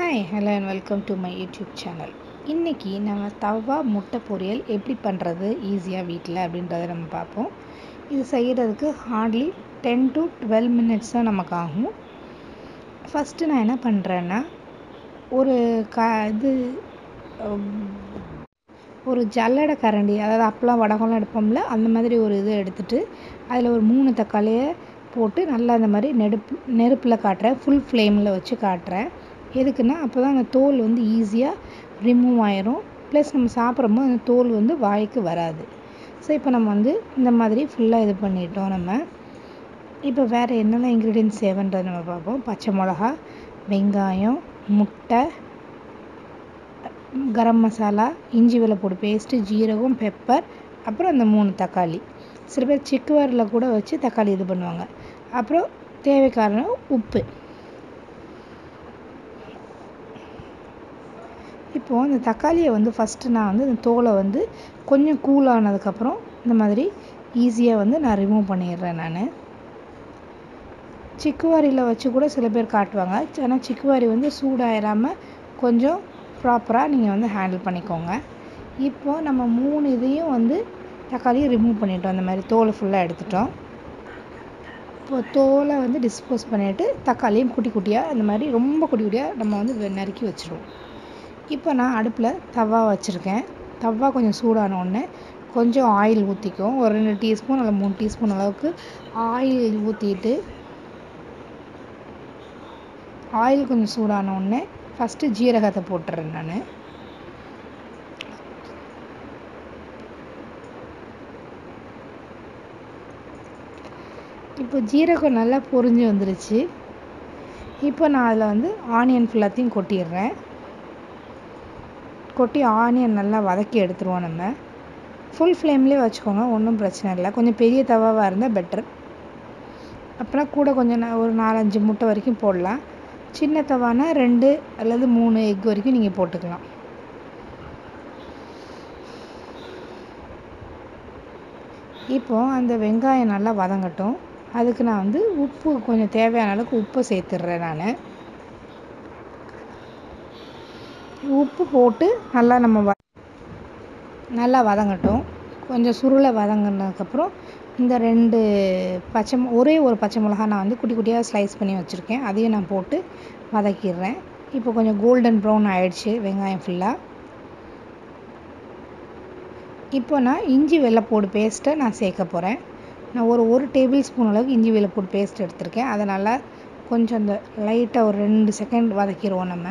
hi hello and welcome to my YouTube channel இன்றைக்கி நம்ம தவா முட்டை பொரியல் எப்படி பண்ணுறது ஈஸியாக வீட்டில் அப்படின்றத நம்ம பார்ப்போம் இது செய்கிறதுக்கு hardly ten to twelve minutes தான் நமக்கு ஆகும் ஃபஸ்ட்டு நான் என்ன பண்ணுறேன்னா ஒரு க இது உம், ஒரு ஜல்லடை கரண்டி அதாவது அப்பளம் வடகம்லாம் எடுப்போம்ல அந்த மாதிரி ஒரு இது எடுத்துட்டு அதில் ஒரு மூணு தக்காளியை போட்டு நல்லா அந்த மாதிரி நெருப்பு நெருப்பில் காட்டுறேன் ஃபுல் ஃப்ளேமில் வச்சு காட்டுறேன் எதுக்குன்னா அப்போ தான் அந்த தோல் வந்து ஈஸியாக ரிமூவ் ஆயிரும் ப்ளஸ் நம்ம சாப்பிட்றப்போ அந்த தோல் வந்து வாய்க்கு வராது ஸோ இப்போ நம்ம வந்து இந்த மாதிரி ஃபுல்லாக இது பண்ணிட்டோம் நம்ம இப்போ வேறு என்னென்ன இன்க்ரீடியன்ஸ் தேவைன்றதை நம்ம பார்ப்போம் பச்சை மிளகா வெங்காயம் முட்டை கரம் மசாலா இஞ்சி வெள்ளைப்பூடு பேஸ்ட்டு ஜீரகம் பெப்பர் அப்புறம் அந்த மூணு தக்காளி சில பேர் சிக்குவரில் கூட வச்சு தக்காளி இது பண்ணுவாங்க அப்புறம் தேவைக்கான உப்பு இப்போது அந்த தக்காளியை வந்து ஃபஸ்ட்டு நான் வந்து இந்த தோலை வந்து கொஞ்சம் கூல் ஆனதுக்கப்புறம் இந்த மாதிரி ஈஸியாக வந்து நான் ரிமூவ் பண்ணிடுறேன் நான் சிக்குவாரியில் வச்சு கூட சில பேர் காட்டுவாங்க ஆனால் சிக்குவாரி வந்து சூடாயிராமல் கொஞ்சம் ப்ராப்பராக நீங்கள் வந்து ஹேண்டில் பண்ணிக்கோங்க இப்போது நம்ம மூணு இதையும் வந்து தக்காளியை ரிமூவ் பண்ணிட்டோம் அந்த மாதிரி தோலை ஃபுல்லாக எடுத்துட்டோம் இப்போ தோலை வந்து டிஸ்போஸ் பண்ணிவிட்டு தக்காளியும் குட்டி குட்டியாக அந்த மாதிரி ரொம்ப குட்டி குட்டியாக நம்ம வந்து வெ- நறுக்கி வச்சுருவோம் இப்போ நான் அடுப்பில் தவா வச்சுருக்கேன் தவா கொஞ்சம் சூடான உடனே கொஞ்சம் ஆயில் ஊற்றிக்கும் ஒரு ரெண்டு டீஸ்பூன் அல்ல மூணு டீஸ்பூன் அளவுக்கு ஆயில் ஊற்றிட்டு ஆயில் கொஞ்சம் சூடான உடனே ஃபஸ்ட்டு ஜீரகத்தை போட்டுறேன் நான் இப்போ ஜீரகம் நல்லா பொரிஞ்சு வந்துருச்சு இப்போ நான் அதில் வந்து ஆனியன் ஃபுல்லாத்தையும் கொட்டிடுறேன் கொட்டி ஆனியன் நல்லா வதக்கி எடுத்துருவோம் நம்ம ஃபுல் ஃப்ளேம்லேயே வச்சுக்கோங்க ஒன்றும் பிரச்சனை இல்லை கொஞ்சம் பெரிய தவாவாக இருந்தால் பெட்டர் அப்புறம் கூட கொஞ்சம் நா- ஒரு நாலஞ்சு முட்டை வரைக்கும் போடலாம் சின்ன தவானா ரெண்டு அல்லது மூணு எக் வரைக்கும் நீங்கள் போட்டுக்கலாம் இப்போ அந்த வெங்காயம் நல்லா வதங்கட்டும் அதுக்கு நான் வந்து உப்பு கொஞ்சம் தேவையான அளவுக்கு உப்பு சேர்த்துடுறேன் நான் உப்பு போட்டு நல்லா நம்ம வ நல்லா வதங்கட்டும் கொஞ்சம் சுருளை வதங்கினதுக்கப்புறம் இந்த ரெண்டு பச்சை மொ- ஒரே ஒரு பச்சை மிளகா நான் வந்து குட்டி குட்டியாக ஸ்லைஸ் பண்ணி வச்சுருக்கேன் அதையும் நான் போட்டு வதக்கிடுறேன் இப்போ கொஞ்சம் கோல்டன் ப்ரௌன் ஆயிடுச்சு வெங்காயம் ஃபுல்லாக இப்போ நான் இஞ்சி வெள்ளைப்பூடு பேஸ்ட்டை நான் சேர்க்க போகிறேன் நான் ஒரு ஒரு டேபிள் ஸ்பூன் அளவுக்கு இஞ்சி வெள்ளைப்பூடு பேஸ்ட் எடுத்திருக்கேன் அதை நல்லா கொஞ்சம் அந்த லைட்டாக ஒரு ரெண்டு செகண்ட் வதக்கிடுவோம் நம்ம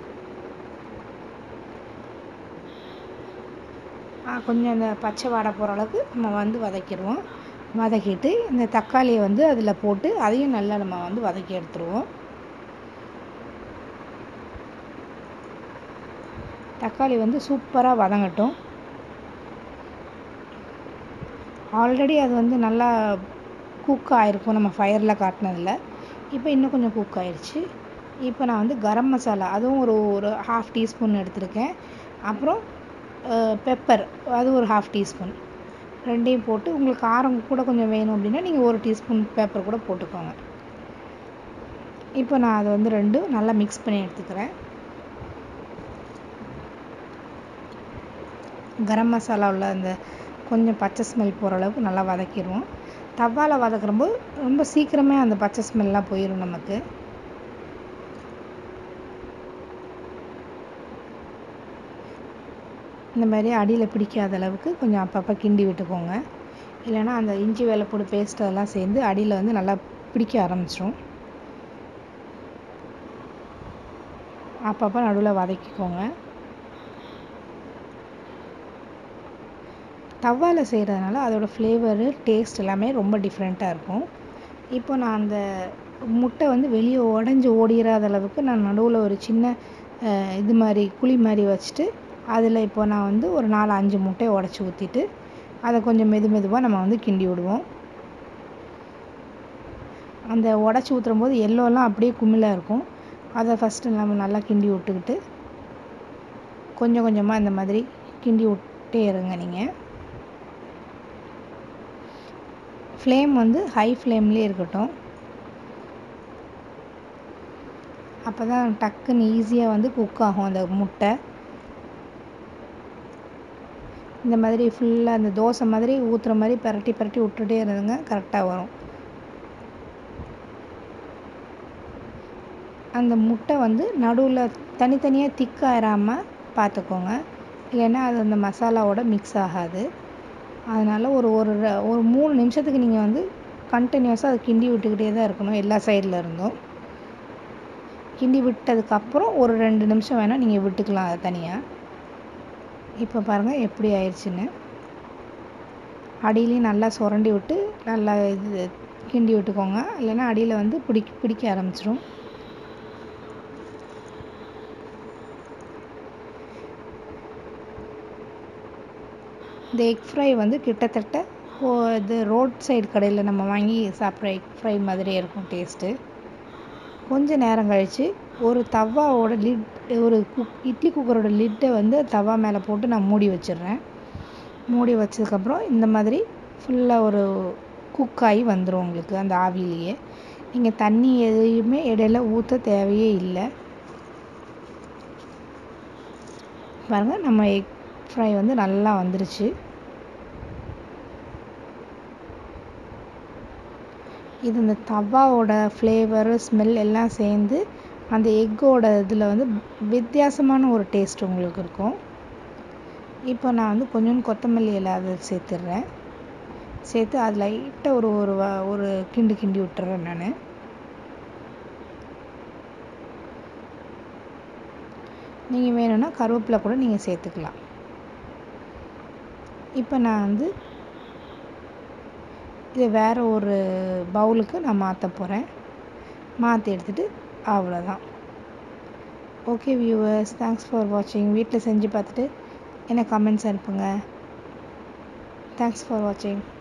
ஆ, கொஞ்சம் அந்த பச்சை வாடை போகிற அளவுக்கு நம்ம வந்து வதக்கிடுவோம் வதக்கிட்டு இந்த தக்காளியை வந்து அதில் போட்டு அதையும் நல்லா நம்ம வந்து வதக்கி எடுத்துருவோம் தக்காளி வந்து சூப்பராக வதங்கட்டும் ஆல்ரெடி அது வந்து நல்லா குக் ஆகிருக்கும் நம்ம ஃபயரில் காட்டினதில் இப்போ இன்னும் கொஞ்சம் குக் ஆயிடுச்சு இப்போ நான் வந்து கரம் மசாலா அதுவும் ஒரு ஒரு ஹாஃப் டீஸ்பூன் எடுத்திருக்கேன் அப்புறம் பெப்பர் அது ஒரு ஹாஃப் டீஸ்பூன் ரெண்டையும் போட்டு உங்களுக்கு காரம் கூட கொஞ்சம் வேணும் அப்படின்னா நீங்கள் ஒரு டீஸ்பூன் பெப்பர் கூட போட்டுக்கோங்க இப்போ நான் அதை வந்து ரெண்டும் நல்லா மிக்ஸ் பண்ணி எடுத்துக்கிறேன் கரம் மசாலா உள்ள அந்த கொஞ்சம் பச்சை ஸ்மெல் போகிற அளவுக்கு நல்லா வதக்கிடுவோம் தவாவில் வதக்குறப்போ ரொம்ப சீக்கிரமே அந்த பச்சை ஸ்மெல்லாம் போயிடும் நமக்கு இந்த மாதிரி அடியில் பிடிக்காத அளவுக்கு கொஞ்சம் அப்பப்போ கிண்டி விட்டுக்கோங்க இல்லைன்னா அந்த இஞ்சி வெள்ளைப்பூடு பேஸ்ட் அதெல்லாம் சேர்ந்து அடியில் வந்து நல்லா பிடிக்க ஆரம்பிச்சிரும் அப்பப்போ நடுவில் வதக்கிக்கோங்க தவாவில் செய்கிறதுனால அதோட ஃப்ளேவரு டேஸ்ட் எல்லாமே ரொம்ப டிஃப்ரெண்ட்டாக இருக்கும் இப்போ நான் அந்த முட்டை வந்து வெளியே உடஞ்சி ஓடிராத அளவுக்கு நான் நடுவில் ஒரு சின்ன அஹ், இது மாதிரி குழி மாதிரி வச்சுட்டு அதில் இப்போ நான் வந்து ஒரு நாலு அஞ்சு முட்டையை உடச்சி ஊற்றிட்டு அதை கொஞ்சம் மெது மெதுவாக நம்ம வந்து கிண்டி விடுவோம் அந்த உடச்சி ஊற்றுற போது எல்லோலாம் அப்படியே குமிழாக இருக்கும் அதை ஃபஸ்ட்டு நம்ம நல்லா கிண்டி விட்டுக்கிட்டு கொஞ்சம் கொஞ்சமாக இந்த மாதிரி கிண்டி விட்டே இருங்க நீங்கள் ஃப்ளேம் வந்து ஹை ஃப்ளேம்லேயே இருக்கட்டும் அப்போ தான் டக்குன்னு ஈஸியாக வந்து குக் ஆகும் அந்த முட்டை இந்த மாதிரி ஃபுல்லாக அந்த தோசை மாதிரி ஊற்றுற மாதிரி பரட்டி பரட்டி விட்டுட்டே இருந்துங்க கரெக்டாக வரும் அந்த முட்டை வந்து நடுவில் தனித்தனியாக திக்காயிராமல் பார்த்துக்கோங்க இல்லைன்னா அது அந்த மசாலாவோட மிக்ஸ் ஆகாது அதனால் ஒரு ஒரு ஒரு மூணு நிமிஷத்துக்கு நீங்கள் வந்து கண்டினியூஸாக அதை கிண்டி விட்டுக்கிட்டே தான் இருக்கணும் எல்லா சைடில் இருந்தும் கிண்டி விட்டதுக்கப்புறம் ஒரு ரெண்டு நிமிஷம் வேணால் நீங்கள் விட்டுக்கலாம் அதை தனியாக இப்போ பாருங்கள் எப்படி ஆயிடுச்சுன்னு அடியிலையும் நல்லா சுரண்டி விட்டு நல்லா இது கிண்டி விட்டுக்கோங்க இல்லைன்னா அடியில் வந்து பிடி பிடிக்க ஆரம்பிச்சிடும் இந்த எக் ஃப்ரை வந்து கிட்டத்தட்ட இது ரோட் சைடு கடையில் நம்ம வாங்கி சாப்பிட்ற எக் ஃப்ரை மாதிரியே இருக்கும் டேஸ்ட்டு கொஞ்ச நேரம் கழித்து ஒரு தவாவோட லிட் ஒரு குக் இட்லி குக்கரோட லிட்டை வந்து தவா மேலே போட்டு நான் மூடி வச்சிடுறேன் மூடி வச்சதுக்கப்புறம் இந்த மாதிரி ஃபுல்லாக ஒரு குக் ஆகி வந்துடும் உங்களுக்கு அந்த ஆவிலேயே நீங்கள் தண்ணி எதையுமே இடையில ஊற்ற தேவையே இல்லை பாருங்கள் நம்ம எக் ஃப்ரை வந்து நல்லா வந்துருச்சு இது இந்த தவாவோட ஃப்ளேவர் ஸ்மெல் எல்லாம் சேர்ந்து அந்த எக்கோட இதில் வந்து வித்தியாசமான ஒரு டேஸ்ட் உங்களுக்கு இருக்கும் இப்போ நான் வந்து கொஞ்சோண்டு கொத்தமல்லி இலை அதை சேர்த்துட்றேன் சேர்த்து அது லைட்டாக ஒரு ஒரு ஒரு கிண்டு கிண்டி விட்டுறேன் நான் நீங்கள் வேணும்னா கருவேப்பிலை கூட நீங்கள் சேர்த்துக்கலாம் இப்போ நான் வந்து இதை வேறு ஒரு பவுலுக்கு நான் மாற்ற போகிறேன் மாற்றி எடுத்துகிட்டு அவ்வளோதான் ஓகே வியூவர்ஸ் தேங்க்ஸ் ஃபார் வாட்சிங் வீட்டில் செஞ்சு பார்த்துட்டு எனக்கு கமெண்ட்ஸ் அனுப்புங்க தேங்க்ஸ் ஃபார் வாட்சிங்